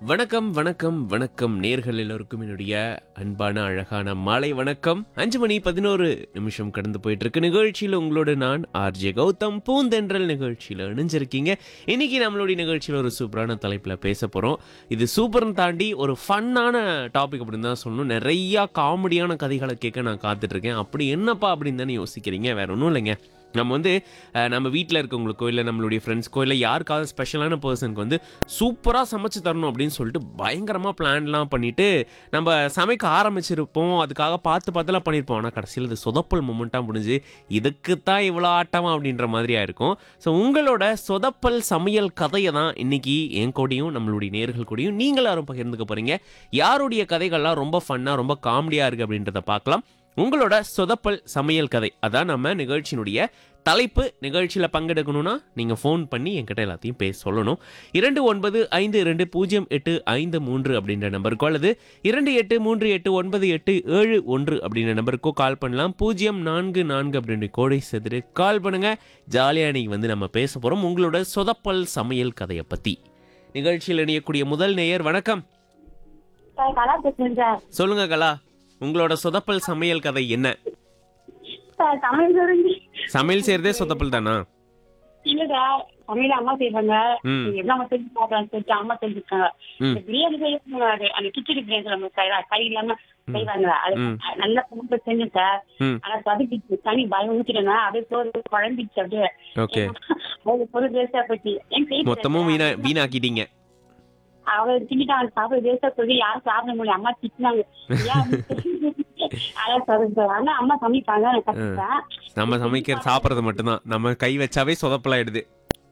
வணக்கம் வணக்கம் வணக்கம் நேர்கள் எல்லோருக்கும் என்னுடைய அன்பான அழகான மாலை வணக்கம் அஞ்சு மணி பதினோரு நிமிஷம் கடந்து போயிட்டு இருக்கு நிகழ்ச்சியில் உங்களோட நான் ஆர்ஜே கௌதம் பூந்தென்றல் நிகழ்ச்சியில் இணைஞ்சிருக்கீங்க இன்னைக்கு நம்மளுடைய நிகழ்ச்சியில் ஒரு சூப்பரான தலைப்பில் பேச போகிறோம் இது சூப்பர்னு தாண்டி ஒரு ஃபன்னான டாபிக் அப்படின்னு தான் சொல்லணும் நிறையா காமெடியான கதைகளை கேட்க நான் காத்துட்டு இருக்கேன் அப்படி என்னப்பா அப்படின்னு தானே யோசிக்கிறீங்க வேற ஒன்றும் இல்லைங்க நம்ம வந்து அஹ், நம்ம வீட்டில் இருக்கவங்களுக்கோ இல்லை நம்மளுடைய ஃப்ரெண்ட்ஸ்க்கோ இல்லை யாருக்காவது ஸ்பெஷலான பர்சனுக்கு வந்து சூப்பராக சமைச்சு தரணும் அப்படின்னு சொல்லிட்டு பயங்கரமாக பிளான்லாம் பண்ணிட்டு நம்ம சமைக்க ஆரம்பிச்சிருப்போம் அதுக்காக பார்த்து பார்த்துலாம் பண்ணியிருப்போம் ஆனால் கடைசியில் இது சொதப்பல் மூமெண்ட்டாக முடிஞ்சு இதுக்கு தான் இவ்வளோ ஆட்டமா அப்படின்ற மாதிரியா இருக்கும் ஸோ உங்களோட சொதப்பல் சமையல் கதையை தான் இன்னைக்கு என் கூடயும் நம்மளுடைய நேர்கள் கூடயும் நீங்கள் யாரும் பகிர்ந்துக்க போறீங்க யாருடைய கதைகள்லாம் ரொம்ப ஃபன்னாக ரொம்ப காமெடியாக இருக்குது அப்படின்றத பார்க்கலாம் உங்களோட சொதப்பல் சமையல் கதை அதான் நம்ம நிகழ்ச்சியினுடைய தலைப்பு நிகழ்ச்சியில் பங்கெடுக்கணும்னா நீங்கள் ஃபோன் பண்ணி என்கிட்ட எல்லாத்தையும் பேச சொல்லணும் இரண்டு ஒன்பது ஐந்து இரண்டு பூஜ்ஜியம் எட்டு ஐந்து மூன்று அப்படின்ற நம்பருக்கோ அல்லது இரண்டு எட்டு மூன்று எட்டு ஒன்பது எட்டு ஏழு ஒன்று அப்படின்ற நம்பருக்கோ கால் பண்ணலாம் பூஜ்ஜியம் நான்கு நான்கு அப்படின்ற கோடை செதுரு கால் பண்ணுங்க ஜாலியாக இன்னைக்கு வந்து நம்ம பேச போகிறோம் உங்களோட சொதப்பல் சமையல் கதையை பற்றி நிகழ்ச்சியில் இணையக்கூடிய முதல் நேயர் வணக்கம் சார் கலா பேசுறேன் சார் சொல்லுங்க கலா உங்களோட சொதப்பல் சமையல் கதை என்ன சார் தமிழ் சொல்லுங்க சமையல் செய்யறதே சொதப்பல் தானா இல்ல சார் தமிழ் அம்மா செய்வாங்க ம். எல்லாம் அம்மா செஞ்சு சாப்பிடலாம் சொல்லிட்டு அம்மா செஞ்சுருக்காங்க ம். இந்த பிரியாணி செய்வாங்க அது அந்த கிச்சடி பிரியாணி நம்ம கை- கை இல்லாம செய்வாங்க அது ம். நல்ல பொண்ணு செஞ்சேன் சார் ம் ஆனா பதுக்கிச்சு தனி பயம் ஊத்திட்டேங்க அப்படியே சோறு குழம்பிச்சு அப்படியே ஓகே அது பொருள் வேஸ்டா போச்சு என் பேச்சு மொத்தமும் வீணா வீணாக்கிட்டீங்க அவ திட்டாங்க சாப்பிட வேஸ்டா சொல்லி யாரும் சாப்பிட முடியல அம்மா திட்டினாங்க ஏன் அப்படி? அதான் சொல்றேன் சார் ஆனா அம்மா சமைப்பாங்க நான் கத்துப்பேன் நம்ம சமைக்கிற சாப்பிட்றது மட்டும்தான் நம்ம கை வச்சாவே சொதப்பலாயிடுது